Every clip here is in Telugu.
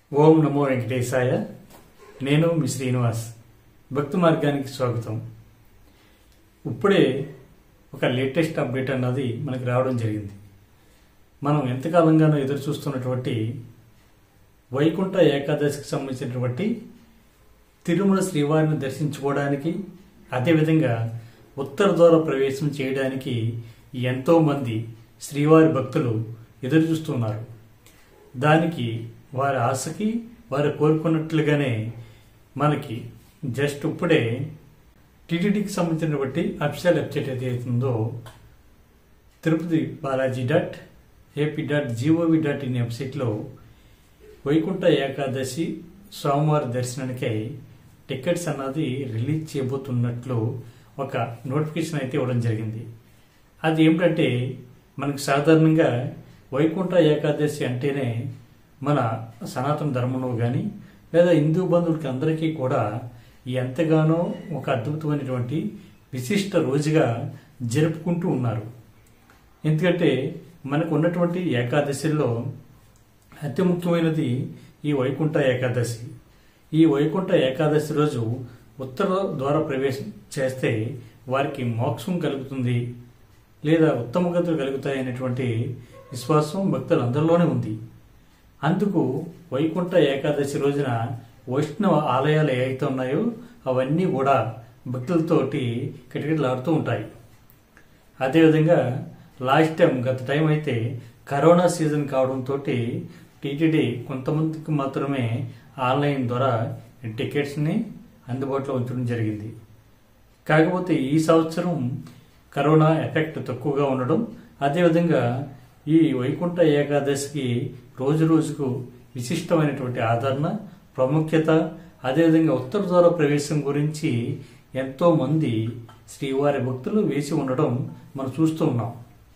ఓం నమో వెంకటేశాయ నేను మీ శ్రీనివాస్ భక్తి మార్గానికి స్వాగతం ఇప్పుడే ఒక లేటెస్ట్ అప్డేట్ అన్నది మనకు రావడం జరిగింది మనం ఎంతకాలంగానో ఎదురు చూస్తున్నటువంటి వైకుంఠ ఏకాదశికి సంబంధించినటువంటి తిరుమల శ్రీవారిని దర్శించుకోవడానికి అదేవిధంగా ఉత్తర ద్వార ప్రవేశం చేయడానికి ఎంతోమంది శ్రీవారి భక్తులు ఎదురు చూస్తున్నారు దానికి వారి ఆశకి వారు కోరుకున్నట్లుగానే మనకి జస్ట్ ఇప్పుడే టీటీడీకి సంబంధించినటువంటి అఫిషియల్ వెబ్సైట్ ఏదైతే ఉందో Tirupati Balaji dot AP dot G O V dot in వెబ్సైట్లో వైకుంఠ ఏకాదశి సోమవారం దర్శనానికై టికెట్స్ అన్నది రిలీజ్ చేయబోతున్నట్లు ఒక నోటిఫికేషన్ అయితే ఇవ్వడం జరిగింది అది ఏమిటంటే మనకు సాధారణంగా వైకుంఠ ఏకాదశి అంటేనే మన సనాతన ధర్మంలో కానీ లేదా హిందూ బంధువులకి అందరికీ కూడా ఎంతగానో ఒక అద్భుతమైనటువంటి విశిష్ట రోజుగా జరుపుకుంటూ ఉన్నారు ఎందుకంటే మనకు ఉన్నటువంటి ఏకాదశిలో అతి ముఖ్యమైనది ఈ వైకుంఠ ఏకాదశి ఈ వైకుంఠ ఏకాదశి రోజు ఉత్తర ద్వార ప్రవేశం చేస్తే వారికి మోక్షం కలుగుతుంది లేదా ఉత్తమ గతులు కలుగుతాయి అనేటువంటి విశ్వాసం భక్తులందరిలోనే ఉంది అందుకు వైకుంఠ ఏకాదశి రోజున వైష్ణవ ఆలయాలు ఏవైతే ఉన్నాయో అవన్నీ కూడా భక్తులతోటి కిటకిటలాడుతూ ఉంటాయి అదేవిధంగా లాస్ట్ టైం గత టైం అయితే కరోనా సీజన్ కావడంతో టీటీడీ కొంతమందికి మాత్రమే ఆన్లైన్ ద్వారా టికెట్స్ని అందుబాటులో ఉంచడం జరిగింది కాకపోతే ఈ సంవత్సరం కరోనా ఎఫెక్ట్ తక్కువగా ఉండడం అదేవిధంగా ఈ వైకుంఠ ఏకాదశికి రోజు రోజుకు విశిష్టమైనటువంటి ఆదరణ ప్రాముఖ్యత అదేవిధంగా ఉత్తర ద్వార ప్రవేశం గురించి ఎంతో మంది శ్రీవారి భక్తులు వేసి ఉండడం మనం చూస్తూ ఉన్నాం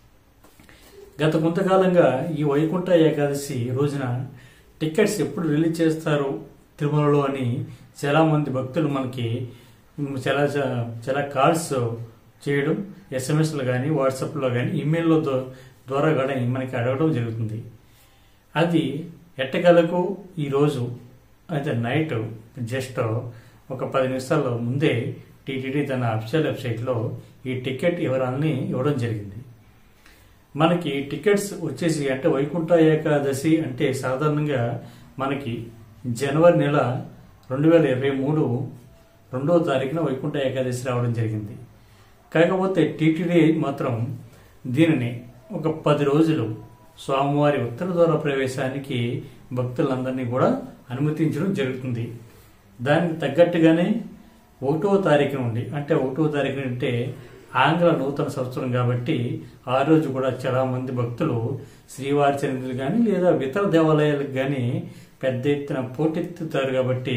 గత కొంతకాలంగా ఈ వైకుంఠ ఏకాదశి రోజున టికెట్స్ ఎప్పుడు రిలీజ్ చేస్తారు తిరుమలలో అని చాలా మంది భక్తులు మనకి చాలా చాలా కాల్స్ చేయడం ఎస్ఎంఎస్లో కానీ వాట్సాప్లో కానీ ఇమెయిల్లో ద్వారా కూడా మనకి అడగడం జరుగుతుంది అది ఎట్టగలకు ఈరోజు అయితే నైట్ జస్ట్ ఒక పది నిమిషాల ముందే టీటీడీ తన అఫిషియల్ వెబ్సైట్లో ఈ టికెట్ వివరాలని ఇవ్వడం జరిగింది మనకి టికెట్స్ వచ్చేసి అంటే వైకుంఠ ఏకాదశి అంటే సాధారణంగా మనకి జనవరి నెల రెండు వేల ఇరవై మూడు రెండవ తారీఖున వైకుంఠ ఏకాదశి రావడం జరిగింది కాకపోతే టీటీడీ మాత్రం దీనిని ఒక పది రోజులు స్వామివారి ఉత్తర ద్వార ప్రవేశానికి భక్తులందరినీ కూడా అనుమతించడం జరుగుతుంది దానికి తగ్గట్టుగానే ఒకటో తారీఖు నుండి అంటే ఒకటో తారీఖు అంటే ఆంగ్ల నూతన సంవత్సరం కాబట్టి ఆ రోజు కూడా చాలా మంది భక్తులు శ్రీవారి చరిత్రలు కానీ లేదా ఇతర దేవాలయాలకు కానీ పెద్ద ఎత్తున పోటెత్తుతారు కాబట్టి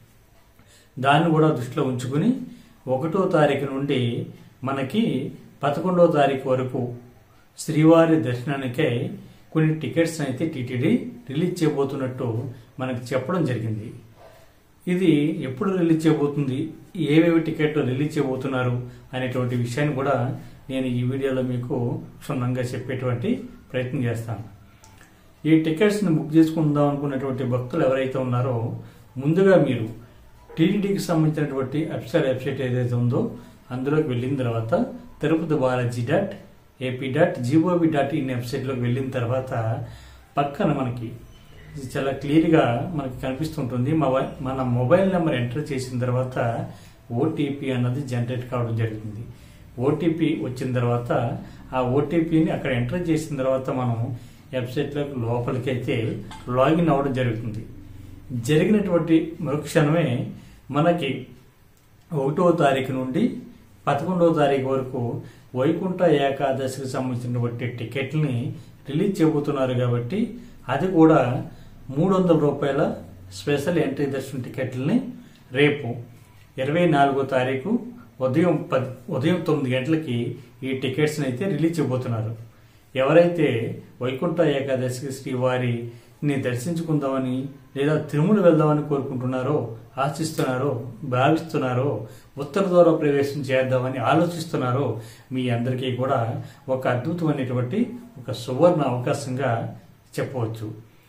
దాన్ని కూడా దృష్టిలో ఉంచుకుని ఒకటో తారీఖు నుండి మనకి పదకొండవ తారీఖు వరకు శ్రీవారి దర్శనానికై కొన్ని టికెట్స్ అయితే టీటీడీ రిలీజ్ చేయబోతున్నట్టు మనకి చెప్పడం జరిగింది ఇది ఎప్పుడు రిలీజ్ చేయబోతుంది ఏవేవి టికెట్లు రిలీజ్ చేయబోతున్నారు అనేటువంటి విషయాన్ని కూడా నేను ఈ వీడియోలో మీకు క్షుణ్ణంగా చెప్పేటువంటి ప్రయత్నం చేస్తాను ఈ టికెట్స్ని బుక్ చేసుకుందాం అనుకున్నటువంటి భక్తులు ఎవరైతే ఉన్నారో ముందుగా మీరు టీటీడీకి సంబంధించినటువంటి అఫిషియల్ వెబ్సైట్ ఏదైతే ఉందో అందులోకి వెళ్ళిన తర్వాత Tirupati Balaji dot AP dot G O V dot in వెబ్సైట్లోకి వెళ్ళిన తర్వాత పక్కన మనకి చాలా క్లియర్గా మనకి కనిపిస్తుంటుంది మన మొబైల్ నెంబర్ ఎంటర్ చేసిన తర్వాత ఓటీపీ అన్నది జనరేట్ కావడం జరుగుతుంది ఓటీపీ వచ్చిన తర్వాత ఆ ఓటీపీని అక్కడ ఎంటర్ చేసిన తర్వాత మనం వెబ్సైట్లోకి లోపలికి అయితే లాగిన్ అవ్వడం జరుగుతుంది జరిగినటువంటి మరుక్షణమే మనకి ఒకటో తారీఖు నుండి పదకొండవ తారీఖు వరకు వైకుంఠ ఏకాదశికి సంబంధించినటువంటి టికెట్ని రిలీజ్ చేయబోతున్నారు కాబట్టి అది కూడా మూడు వందల రూపాయల స్పెషల్ ఎంట్రీ దర్శనం టికెట్లని రేపు ఇరవై నాలుగో తారీఖు ఉదయం పది ఉదయం తొమ్మిది గంటలకి ఈ టికెట్స్ని అయితే రిలీజ్ చేయబోతున్నారు ఎవరైతే వైకుంఠ ఏకాదశికి శ్రీవారిని దర్శించుకుందామని లేదా తిరుమల వెళ్దామని కోరుకుంటున్నారో ఆశిస్తున్నారో భావిస్తున్నారో ఉత్తర ద్వారా ప్రవేశం చేద్దామని ఆలోచిస్తున్నారో మీ అందరికీ కూడా ఒక అద్భుతమైనటువంటి ఒక సువర్ణ అవకాశంగా చెప్పవచ్చు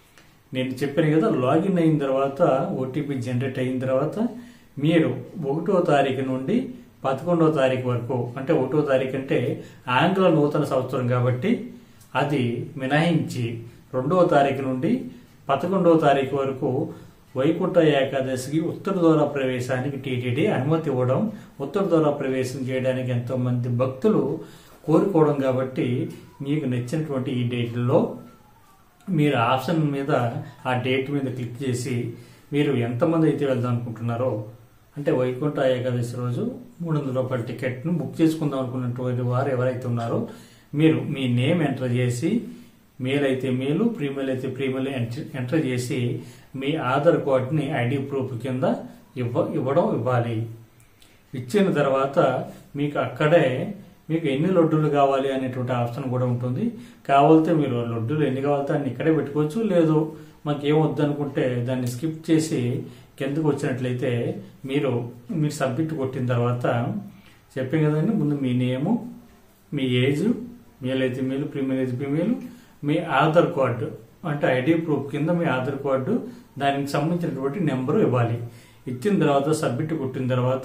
నేను చెప్పాను కదా లాగిన్ అయిన తర్వాత ఓటీపీ జనరేట్ అయిన తర్వాత మీరు ఒకటో తారీఖు నుండి పదకొండవ తారీఖు వరకు అంటే ఒకటో తారీఖు అంటే ఆంగ్ల నూతన సంవత్సరం కాబట్టి అది మినహాయించి రెండవ తారీఖు నుండి పదకొండవ తారీఖు వరకు వైకుంఠ ఏకాదశికి ఉత్తర ద్వారా ప్రవేశానికి టీటీడీ అనుమతి ఇవ్వడం ఉత్తర ద్వారా ప్రవేశం చేయడానికి ఎంతో మంది భక్తులు కోరుకోవడం కాబట్టి మీకు నచ్చినటువంటి ఈ డేట్లో మీరు ఆప్షన్ మీద ఆ డేట్ మీద క్లిక్ చేసి మీరు ఎంతమంది అయితే వెళ్దాం అనుకుంటున్నారో అంటే వైకుంఠ ఏకాదశి రోజు మూడు వందల రూపాయల టికెట్ను బుక్ చేసుకుందాం అనుకున్నటువంటి వారు ఎవరైతే ఉన్నారో మీరు మీ నేమ్ ఎంటర్ చేసి మేల్ అయితే మేలు ప్రీమెయిల్ అయితే ప్రీమెయిల్ ఎంటర్ చేసి మీ ఆధార్ కార్డ్ని ఐడి ప్రూఫ్ కింద ఇవ్వ ఇవ్వడం ఇవ్వాలి ఇచ్చిన తర్వాత మీకు అక్కడే మీకు ఎన్ని లడ్డూలు కావాలి అనేటువంటి ఆప్షన్ కూడా ఉంటుంది కావాలితే మీరు లడ్డూలు ఎన్ని కావాలితే అన్ని ఇక్కడే పెట్టుకోవచ్చు లేదు మాకు ఏం వద్దనుకుంటే దాన్ని స్కిప్ చేసి కిందకు వచ్చినట్లయితే మీరు మీరు సబ్మిట్ కొట్టిన తర్వాత చెప్పాం కదండి ముందు మీ నేము మీ ఏజ్ మేల్ అయితే మేలు ప్రీమియర్ అయితే ప్రీమియర్ మీ ఆధార్ కార్డు అంటే ఐడి ప్రూఫ్ కింద మీ ఆధార్ కార్డు దానికి సంబంధించినటువంటి నెంబరు ఇవ్వాలి ఇచ్చిన తర్వాత సబ్మిట్ కొట్టిన తర్వాత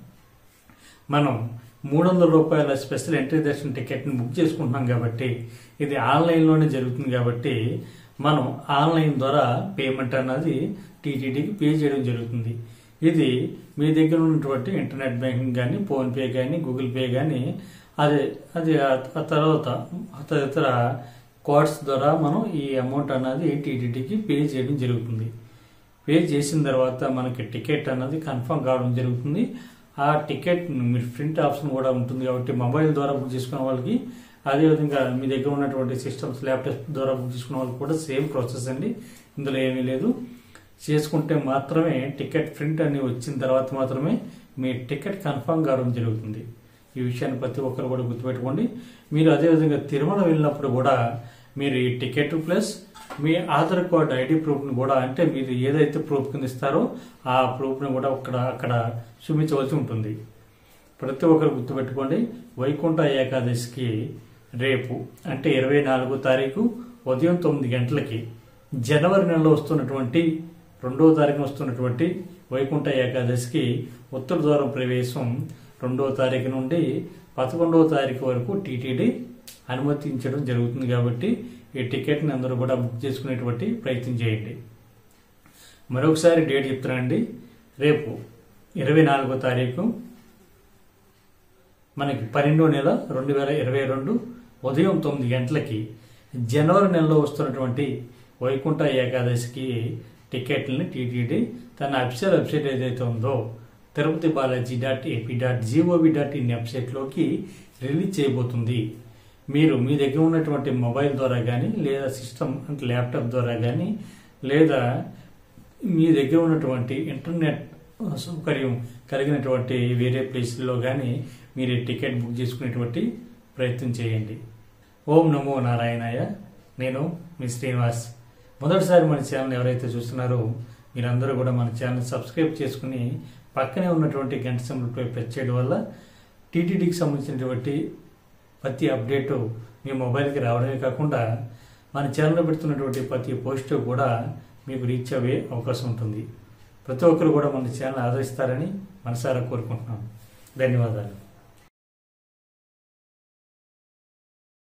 మనం మూడు వందల రూపాయల స్పెషల్ ఎంట్రీ దర్శన టికెట్ని బుక్ చేసుకుంటున్నాం కాబట్టి ఇది ఆన్లైన్లోనే జరుగుతుంది కాబట్టి మనం ఆన్లైన్ ద్వారా పేమెంట్ అన్నది టీటీడీకి పే చేయడం జరుగుతుంది ఇది మీ దగ్గర ఉన్నటువంటి ఇంటర్నెట్ బ్యాంకింగ్ కానీ ఫోన్పే కానీ గూగుల్ పే కానీ అది అది ఆ తర్వాత తదితర కోడ్స్ ద్వారా మనం ఈ అమౌంట్ అన్నది టీటీడీకి పే చేయడం జరుగుతుంది పే చేసిన తర్వాత మనకి టికెట్ అన్నది కన్ఫర్మ్ కావడం జరుగుతుంది ఆ టికెట్ మీరు ప్రింట్ ఆప్షన్ కూడా ఉంటుంది కాబట్టి మొబైల్ ద్వారా బుక్ చేసుకున్న వాళ్ళకి అదేవిధంగా మీ దగ్గర ఉన్నటువంటి సిస్టమ్స్ ల్యాప్టాప్ ద్వారా బుక్ చేసుకున్న వాళ్ళకి కూడా సేమ్ ప్రాసెస్ అండి ఇందులో ఏమీ లేదు చేసుకుంటే మాత్రమే టికెట్ ప్రింట్ అని వచ్చిన తర్వాత మాత్రమే మీ టికెట్ కన్ఫర్మ్ కావడం జరుగుతుంది ఈ విషయాన్ని ప్రతి ఒక్కరు కూడా గుర్తుపెట్టుకోండి మీరు అదేవిధంగా తిరుమల వెళ్ళినప్పుడు కూడా మీరు ఈ టికెట్ ప్లస్ మీ ఆధార్ కార్డ్ ఐడి ప్రూఫ్ని కూడా అంటే మీరు ఏదైతే ప్రూఫ్ కింద ఇస్తారో ఆ ప్రూఫ్ని కూడా అక్కడ అక్కడ చూపించవలసి ఉంటుంది ప్రతి ఒక్కరు గుర్తుపెట్టుకోండి వైకుంఠ ఏకాదశికి రేపు అంటే ఇరవై నాలుగో తారీఖు ఉదయం తొమ్మిది గంటలకి జనవరి నెలలో వస్తున్నటువంటి రెండవ తారీఖున వస్తున్నటువంటి వైకుంఠ ఏకాదశికి ఉత్తర ద్వారం ప్రవేశం రెండవ తారీఖు నుండి పదకొండవ తారీఖు వరకు టీటీడీ అనుమతించడం జరుగుతుంది కాబట్టి ఈ టికెట్ని అందరూ కూడా బుక్ చేసుకునేటువంటి ప్రయత్నం చేయండి మరొకసారి డేట్ చెప్తానండి రేపు ఇరవై నాలుగో తారీఖు మనకి పన్నెండో నెల రెండు వేల ఇరవై రెండు ఉదయం తొమ్మిది గంటలకి జనవరి నెలలో వస్తున్నటువంటి వైకుంఠ ఏకాదశికి టికెట్లని టీటీడీ తన అఫిషియల్ వెబ్సైట్ ఏదైతే ఉందో Tirupati Balaji dot AP dot G O V dot in వెబ్సైట్లోకి రిలీజ్ చేయబోతుంది మీరు మీ దగ్గర ఉన్నటువంటి మొబైల్ ద్వారా కానీ లేదా సిస్టమ్ అంటే ల్యాప్టాప్ ద్వారా కానీ లేదా మీ దగ్గర ఉన్నటువంటి ఇంటర్నెట్ సౌకర్యం కలిగినటువంటి వేరే ప్లేస్లో కానీ మీరు ఈ టికెట్ బుక్ చేసుకునేటువంటి ప్రయత్నం చేయండి ఓం నమో నారాయణాయ నేను మీ శ్రీనివాస్ మొదటిసారి మన ఛానల్ ఎవరైతే చూస్తున్నారో మీరందరూ కూడా మన ఛానల్ సబ్స్క్రైబ్ చేసుకుని పక్కనే ఉన్నటువంటి గంట సింబల్పై ప్రెస్ చేయడం వల్ల టీటీడీకి సంబంధించినటువంటి ప్రతి అప్డేటు మీ మొబైల్కి రావడమే కాకుండా మన ఛానల్లో పెడుతున్నటువంటి ప్రతి పోస్ట్ కూడా మీకు రీచ్ అయ్యే అవకాశం ఉంటుంది ప్రతి ఒక్కరు కూడా మన ఛానల్ ఆదరిస్తారని మనసారా కోరుకుంటున్నాను ధన్యవాదాలు